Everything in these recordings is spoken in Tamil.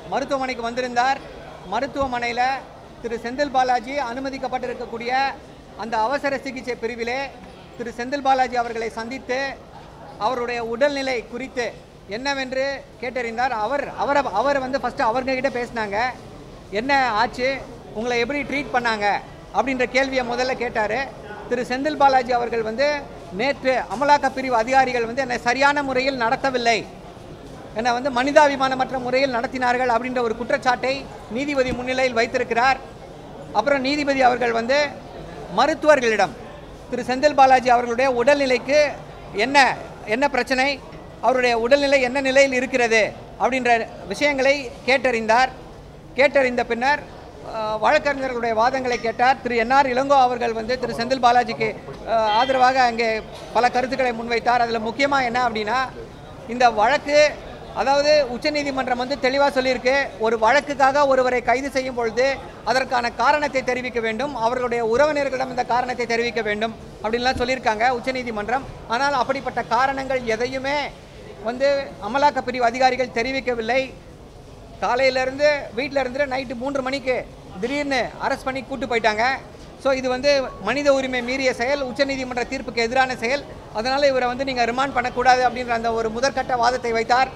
மருத்துவமனைக்கு வந்திருந்தார் மருத்துவமனையில் திரு செந்தில் பாலாஜி அனுமதிக்கப்பட்டிருக்கக்கூடிய அந்த அவசர சிகிச்சை பிரிவிலே திரு செந்தில் பாலாஜி அவர்களை சந்தித்து அவருடைய உடல்நிலை குறித்து என்னவென்று கேட்டறிந்தார் அவர் அவரை அவர் வந்து ஃபஸ்ட்டு அவர்கிட்ட பேசினாங்க என்ன ஆச்சு உங்களை எப்படி ட்ரீட் பண்ணாங்க அப்படின்ற கேள்வியை முதல்ல கேட்டார் திரு செந்தில் பாலாஜி அவர்கள் வந்து நேற்று அமலாக்க பிரிவு அதிகாரிகள் வந்து என்னை சரியான முறையில் நடத்தவில்லை என்னை வந்து மனிதாபிமானமற்ற முறையில் நடத்தினார்கள் அப்படின்ற ஒரு குற்றச்சாட்டை நீதிபதி முன்னிலையில் வைத்திருக்கிறார் அப்புறம் நீதிபதி அவர்கள் வந்து மருத்துவர்களிடம் திரு செந்தில் பாலாஜி அவர்களுடைய உடல்நிலைக்கு என்ன என்ன பிரச்சனை அவருடைய உடல்நிலை என்ன நிலையில் இருக்கிறது அப்படின்ற விஷயங்களை கேட்டறிந்தார் கேட்டறிந்த பின்னர் அஹ், வழக்கறிஞர்களுடைய வாதங்களை கேட்டார் திரு என்ஆர் இளங்கோ அவர்கள் வந்து திரு செந்தில் பாலாஜிக்கு அஹ், ஆதரவாக அங்கே பல கருத்துக்களை முன்வைத்தார் அதில் முக்கியமாக என்ன அப்படின்னா இந்த வழக்கு அதாவது உச்சநீதிமன்றம் வந்து தெளிவாக சொல்லியிருக்கு ஒரு வழக்குக்காக ஒருவரை கைது செய்யும் பொழுது அதற்கான காரணத்தை தெரிவிக்க வேண்டும் அவர்களுடைய உறவினர்களிடம் இந்த காரணத்தை தெரிவிக்க வேண்டும் அப்படின்லாம் சொல்லியிருக்காங்க உச்சநீதிமன்றம் ஆனால் அப்படிப்பட்ட காரணங்கள் எதையுமே வந்து அமலாக்க பிரிவு அதிகாரிகள் தெரிவிக்கவில்லை காலையிலேருந்து வீட்டில் இருந்து நைட்டு மூன்று மணிக்கு திடீர்னு அரெஸ்ட் பண்ணி கூட்டு போயிட்டாங்க ஸோ இது வந்து மனித உரிமை மீறிய செயல் உச்சநீதிமன்ற தீர்ப்புக்கு எதிரான செயல் அதனால் இவரை வந்து நீங்கள் ரிமாண்ட் பண்ணக்கூடாது அப்படின்ற அந்த ஒரு முதற்கட்ட வாதத்தை வைத்தார்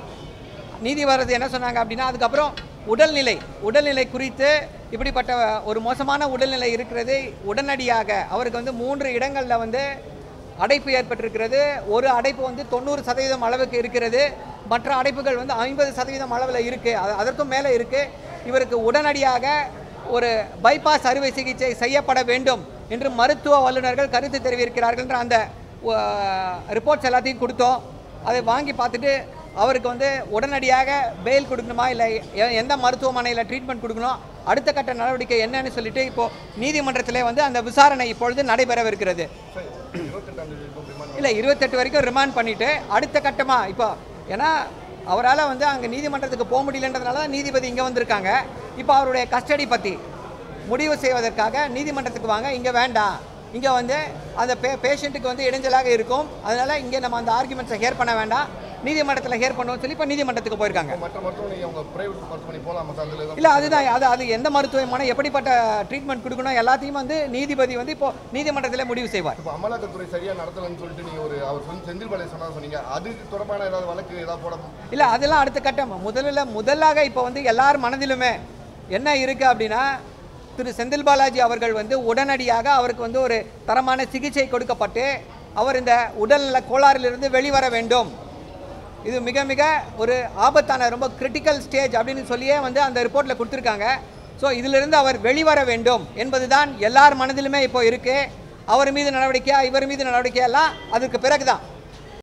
நீதிபதி என்ன சொன்னாங்க அப்படின்னா அதுக்கப்புறம் உடல்நிலை உடல்நிலை குறித்து இப்படிப்பட்ட ஒரு மோசமான உடல்நிலை இருக்கிறது உடனடியாக அவருக்கு வந்து மூன்று இடங்களில் வந்து அடைப்பு ஏற்பட்டிருக்கிறது ஒரு அடைப்பு வந்து தொண்ணூறு சதவீதம் அளவுக்கு இருக்கிறது மற்ற அடைப்புகள் வந்து ஐம்பது சதவீதம் அளவில் இருக்குது அது அதற்கும் மேலே இருக்குது இவருக்கு உடனடியாக ஒரு பைபாஸ் அறுவை சிகிச்சை செய்யப்பட வேண்டும் என்று மருத்துவ வல்லுநர்கள் கருத்து தெரிவிக்கிறார்கள்ன்ற அந்த ரிப்போர்ட்ஸ் எல்லாத்தையும் கொடுத்தோம் அதை வாங்கி பார்த்துட்டு அவருக்கு வந்து உடனடியாக பெயில் கொடுக்கணுமா இல்லை எ- எந்த மருத்துவமனையில் ட்ரீட்மெண்ட் கொடுக்கணும் அடுத்த கட்ட நடவடிக்கை என்னன்னு சொல்லிட்டு இப்போ நீதிமன்றத்திலே வந்து அந்த விசாரணை இப்பொழுது நடைபெறவிருக்கிறது இல்லை இருபத்தெட்டு வரைக்கும் ரிமாண்ட் பண்ணிட்டு அடுத்த கட்டமாக இப்போ ஏன்னா அவரால் வந்து அங்கே நீதிமன்றத்துக்கு போக முடியலன்றதுனால தான் நீதிபதி இங்கே வந்திருக்காங்க இப்போ அவருடைய கஸ்டடி பற்றி முடிவு செய்வதற்காக நீதிமன்றத்துக்கு வாங்க இங்கே வேண்டாம் இங்கே வந்து அந்த பே பேஷண்ட்டுக்கு வந்து இடைஞ்சலாக இருக்கும் அதனால் இங்கே நம்ம அந்த ஆர்குமெண்ட்ஸை ஹேர் பண்ண வேண்டாம் நீதிமன்றத்தில் ஹேர் பண்ணுவோம்னு சொல்லி இப்போ நீதிமன்றத்துக்கு போயிருக்காங்க மற்ற மருத்துவமனை அவங்க பிரைவேட் மருத்துவமனை போகலாமா சார் அதில் இல்லை அதுதான் அது அது எந்த மருத்துவமனை எப்படிப்பட்ட ட்ரீட்மெண்ட் கொடுக்கணும் எல்லாத்தையும் வந்து நீதிபதி வந்து இப்போ நீதிமன்றத்தில் முடிவு செய்வார் இப்போ அமலாக்கத்துறை சரியா நடத்தலன்னு சொல்லிட்டு நீங்க ஒரு அவர் சொன்ன செந்தில் பாலாஜி சொன்னா சொன்னீங்க அது தொடர்பான ஏதாவது வழக்கு ஏதாவது போட இல்லை அதெல்லாம் அடுத்த கட்டம் முதல்ல முதலாக இப்போ வந்து எல்லார் மனதிலுமே என்ன இருக்குது அப்படின்னா திரு செந்தில் பாலாஜி அவர்கள் வந்து உடனடியாக அவருக்கு வந்து ஒரு தரமான சிகிச்சை கொடுக்கப்பட்டு அவர் இந்த உடல்நல கோளாறிலிருந்து வெளிவர வேண்டும் இது மிக மிக ஒரு ஆபத்தான ரொம்ப கிரிட்டிக்கல் ஸ்டேஜ் அப்படின்னு சொல்லியே வந்து அந்த ரிப்போர்ட்டில் கொடுத்துருக்காங்க ஸோ இதிலிருந்து அவர் வெளிவர வேண்டும் என்பதுதான் எல்லார் மனதிலுமே இப்போ இருக்குது அவர் மீது நடவடிக்கையா இவர் மீது நடவடிக்கையா எல்லாம் அதுக்கு பிறகு தான்